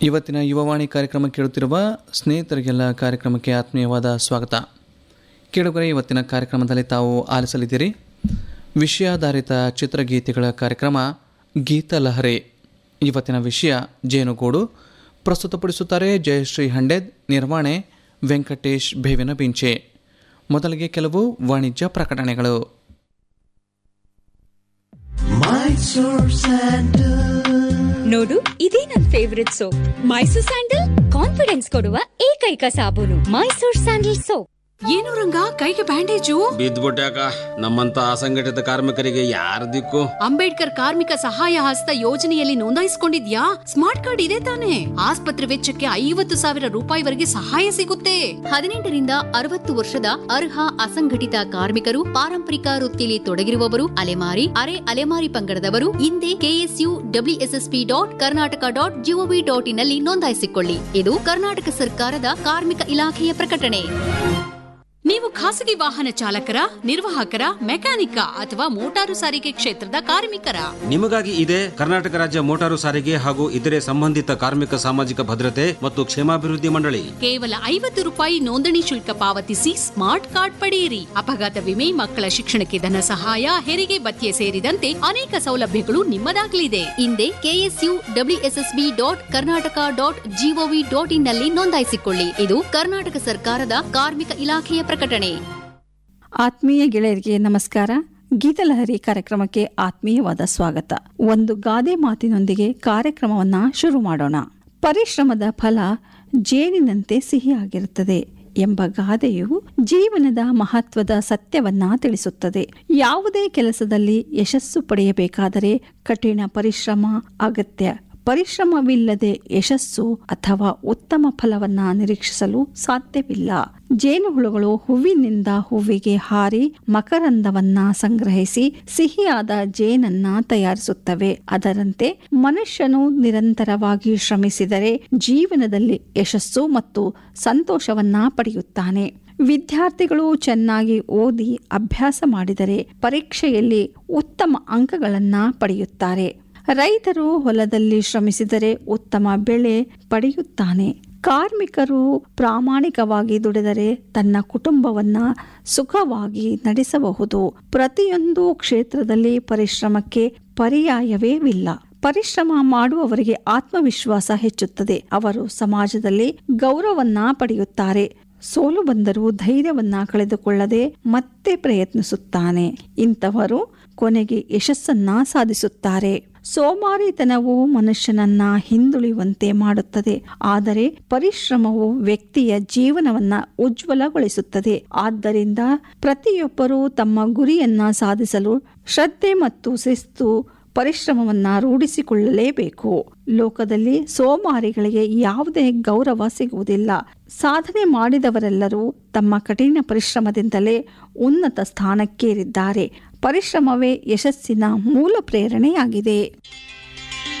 ಇವತ್ತಿನ ಯುವವಾಣಿ ಕಾರ್ಯಕ್ರಮ ಕೇಳುತ್ತಿರುವ ಸ್ನೇಹಿತರಿಗೆಲ್ಲ ಕಾರ್ಯಕ್ರಮಕ್ಕೆ ಆತ್ಮೀಯವಾದ ಸ್ವಾಗತ ಕೇಳುಗರೆ ಇವತ್ತಿನ ಕಾರ್ಯಕ್ರಮದಲ್ಲಿ ತಾವು ಆಲಿಸಲಿದ್ದೀರಿ ವಿಷಯಾಧಾರಿತ ಚಿತ್ರಗೀತೆಗಳ ಕಾರ್ಯಕ್ರಮ ಗೀತಲಹರಿ ಇವತ್ತಿನ ವಿಷಯ ಜೇನುಗೂಡು ಪ್ರಸ್ತುತಪಡಿಸುತ್ತಾರೆ ಜಯಶ್ರೀ ಹಂಡೆದ್ ನಿರ್ವಹಣೆ ವೆಂಕಟೇಶ್ ಬೇವಿನ ಬಿಂಚೆ ಮೊದಲಿಗೆ ಕೆಲವು ವಾಣಿಜ್ಯ ಪ್ರಕಟಣೆಗಳು ನೋಡು ಇದೇ ನನ್ favourite soap Mysore sandal confidence ಕೊಡುವ ಏಕೈಕ ಸಾಬೂನು ಮೈಸೂರ್ ಸ್ಯಾಂಡಲ್ ಸೋಪ್ ಏನು ರಂಗ ಕೈಗೆ ಬ್ಯಾಂಡೇಜು ಬಿದ್ದ್ಬಿಟ್ಯಾಕ ನಮ್ಮಂತ ಅಸಂಘಟಿತ ಕಾರ್ಮಿಕರಿಗೆ ಯಾರ ದಿಕ್ಕು ಅಂಬೇಡ್ಕರ್ ಕಾರ್ಮಿಕ ಸಹಾಯ ಹಸ್ತ ಯೋಜನೆಯಲ್ಲಿ ನೋಂದಾಯಿಸಿಕೊಂಡಿದ್ಯಾ ಸ್ಮಾರ್ಟ್ ಕಾರ್ಡ್ ಇದೆ ತಾನೆ ಆಸ್ಪತ್ರೆ ವೆಚ್ಚಕ್ಕೆ ಐವತ್ತು ಸಾವಿರ ರೂಪಾಯಿವರೆಗೆ ಸಹಾಯ ಸಿಗುತ್ತೆ ಹದಿನೆಂಟರಿಂದ ಅರವತ್ತು ವರ್ಷದ ಅರ್ಹ ಅಸಂಘಟಿತ ಕಾರ್ಮಿಕರು ಪಾರಂಪರಿಕ ವೃತ್ತಿಯಲ್ಲಿ ತೊಡಗಿರುವವರು ಅಲೆಮಾರಿ ಅರೆ ಅಲೆಮಾರಿ ಪಂಗಡದವರು ಹಿಂದೆ KSU WSSP dot Karnataka dot GOV dot ಇನ್ನಲ್ಲಿ ನೋಂದಾಯಿಸಿಕೊಳ್ಳಿ ಇದು ಕರ್ನಾಟಕ ಸರ್ಕಾರದ ಕಾರ್ಮಿಕ ಇಲಾಖೆಯ ಪ್ರಕಟಣೆ ನೀವು ಖಾಸಗಿ ವಾಹನ ಚಾಲಕರ ನಿರ್ವಾಹಕರ ಮೆಕ್ಯಾನಿಕ ಅಥವಾ ಮೋಟಾರು ಸಾರಿಗೆ ಕ್ಷೇತ್ರದ ಕಾರ್ಮಿಕರ ನಿಮಗಾಗಿ ಇದೆ ಕರ್ನಾಟಕ ರಾಜ್ಯ ಮೋಟಾರು ಸಾರಿಗೆ ಹಾಗೂ ಇತರೆ ಸಂಬಂಧಿತ ಕಾರ್ಮಿಕ ಸಾಮಾಜಿಕ ಭದ್ರತೆ ಮತ್ತು ಕ್ಷೇಮಾಭಿವೃದ್ಧಿ ಮಂಡಳಿ ಕೇವಲ ಐವತ್ತು ರೂಪಾಯಿ ನೋಂದಣಿ ಶುಲ್ಕ ಪಾವತಿಸಿ ಸ್ಮಾರ್ಟ್ ಕಾರ್ಡ್ ಪಡೆಯಿರಿ ಅಪಘಾತ ವಿಮೆ ಮಕ್ಕಳ ಶಿಕ್ಷಣಕ್ಕೆ ಧನ ಸಹಾಯ ಹೆರಿಗೆ ಭತ್ಯೆ ಸೇರಿದಂತೆ ಅನೇಕ ಸೌಲಭ್ಯಗಳು ನಿಮ್ಮದಾಗಲಿದೆ ಹಿಂದೆ KSU WSSB dot Karnataka dot GOV dot in ನಲ್ಲಿ ನೋಂದಾಯಿಸಿಕೊಳ್ಳಿ ಇದು ಕರ್ನಾಟಕ ಸರ್ಕಾರದ ಕಾರ್ಮಿಕ ಇಲಾಖೆಯ ಪ್ರಕಟಣೆ ಆತ್ಮೀಯ ಗೆಳೆಯರಿಗೆ ನಮಸ್ಕಾರ ಗೀತಲಹರಿ ಕಾರ್ಯಕ್ರಮಕ್ಕೆ ಆತ್ಮೀಯವಾದ ಸ್ವಾಗತ ಒಂದು ಗಾದೆ ಮಾತಿನೊಂದಿಗೆ ಕಾರ್ಯಕ್ರಮವನ್ನ ಶುರು ಮಾಡೋಣ ಪರಿಶ್ರಮದ ಫಲ ಜೇನಿನಂತೆ ಸಿಹಿಯಾಗಿರುತ್ತದೆ ಎಂಬ ಗಾದೆಯು ಜೀವನದ ಮಹತ್ವದ ಸತ್ಯವನ್ನ ತಿಳಿಸುತ್ತದೆ ಯಾವುದೇ ಕೆಲಸದಲ್ಲಿ ಯಶಸ್ಸು ಪಡೆಯಬೇಕಾದರೆ ಕಠಿಣ ಪರಿಶ್ರಮ ಅಗತ್ಯ ಪರಿಶ್ರಮವಿಲ್ಲದೆ ಯಶಸ್ಸು ಅಥವಾ ಉತ್ತಮ ಫಲವನ್ನ ನಿರೀಕ್ಷಿಸಲು ಸಾಧ್ಯವಿಲ್ಲ ಜೇನುಹುಳುಗಳು ಹೂವಿನಿಂದ ಹೂವಿಗೆ ಹಾರಿ ಮಕರಂದವನ್ನ ಸಂಗ್ರಹಿಸಿ ಸಿಹಿಯಾದ ಜೇನನ್ನ ತಯಾರಿಸುತ್ತವೆ ಅದರಂತೆ ಮನುಷ್ಯನು ನಿರಂತರವಾಗಿ ಶ್ರಮಿಸಿದರೆ ಜೀವನದಲ್ಲಿ ಯಶಸ್ಸು ಮತ್ತು ಸಂತೋಷವನ್ನ ಪಡೆಯುತ್ತಾನೆ ವಿದ್ಯಾರ್ಥಿಗಳು ಚೆನ್ನಾಗಿ ಓದಿ ಅಭ್ಯಾಸ ಮಾಡಿದರೆ ಪರೀಕ್ಷೆಯಲ್ಲಿ ಉತ್ತಮ ಅಂಕಗಳನ್ನ ಪಡೆಯುತ್ತಾರೆ ರೈತರು ಹೊಲದಲ್ಲಿ ಶ್ರಮಿಸಿದರೆ ಉತ್ತಮ ಬೆಳೆ ಪಡೆಯುತ್ತಾನೆ ಕಾರ್ಮಿಕರು ಪ್ರಾಮಾಣಿಕವಾಗಿ ದುಡಿದರೆ ತನ್ನ ಕುಟುಂಬವನ್ನ ಸುಖವಾಗಿ ನಡೆಸಬಹುದು ಪ್ರತಿಯೊಂದು ಕ್ಷೇತ್ರದಲ್ಲಿ ಪರಿಶ್ರಮಕ್ಕೆ ಪರ್ಯಾಯವೇವಿಲ್ಲ ಪರಿಶ್ರಮ ಮಾಡುವವರಿಗೆ ಆತ್ಮವಿಶ್ವಾಸ ಹೆಚ್ಚುತ್ತದೆ ಅವರು ಸಮಾಜದಲ್ಲಿ ಗೌರವನ್ನ ಪಡೆಯುತ್ತಾರೆ ಸೋಲು ಬಂದರೂ ಧೈರ್ಯವನ್ನ ಕಳೆದುಕೊಳ್ಳದೆ ಮತ್ತೆ ಪ್ರಯತ್ನಿಸುತ್ತಾನೆ ಇಂಥವರು ಕೊನೆಗೆ ಯಶಸ್ಸನ್ನ ಸಾಧಿಸುತ್ತಾರೆ ಸೋಮಾರಿತನವು ಮನುಷ್ಯನನ್ನ ಹಿಂದುಳಿಯುವಂತೆ ಮಾಡುತ್ತದೆ ಆದರೆ ಪರಿಶ್ರಮವು ವ್ಯಕ್ತಿಯ ಜೀವನವನ್ನ ಉಜ್ವಲಗೊಳಿಸುತ್ತದೆ ಆದ್ದರಿಂದ ಪ್ರತಿಯೊಬ್ಬರೂ ತಮ್ಮ ಗುರಿಯನ್ನ ಸಾಧಿಸಲು ಶ್ರದ್ಧೆ ಮತ್ತು ಶಿಸ್ತು ಪರಿಶ್ರಮವನ್ನ ರೂಢಿಸಿಕೊಳ್ಳಲೇಬೇಕು ಲೋಕದಲ್ಲಿ ಸೋಮಾರಿಗಳಿಗೆ ಯಾವುದೇ ಗೌರವ ಸಿಗುವುದಿಲ್ಲ ಸಾಧನೆ ಮಾಡಿದವರೆಲ್ಲರೂ ತಮ್ಮ ಕಠಿಣ ಪರಿಶ್ರಮದಿಂದಲೇ ಉನ್ನತ ಸ್ಥಾನಕ್ಕೇರಿದ್ದಾರೆ ಪರಿಶ್ರಮವೇ ಯಶಸ್ಸಿನ ಮೂಲ ಪ್ರೇರಣೆಯಾಗಿದೆ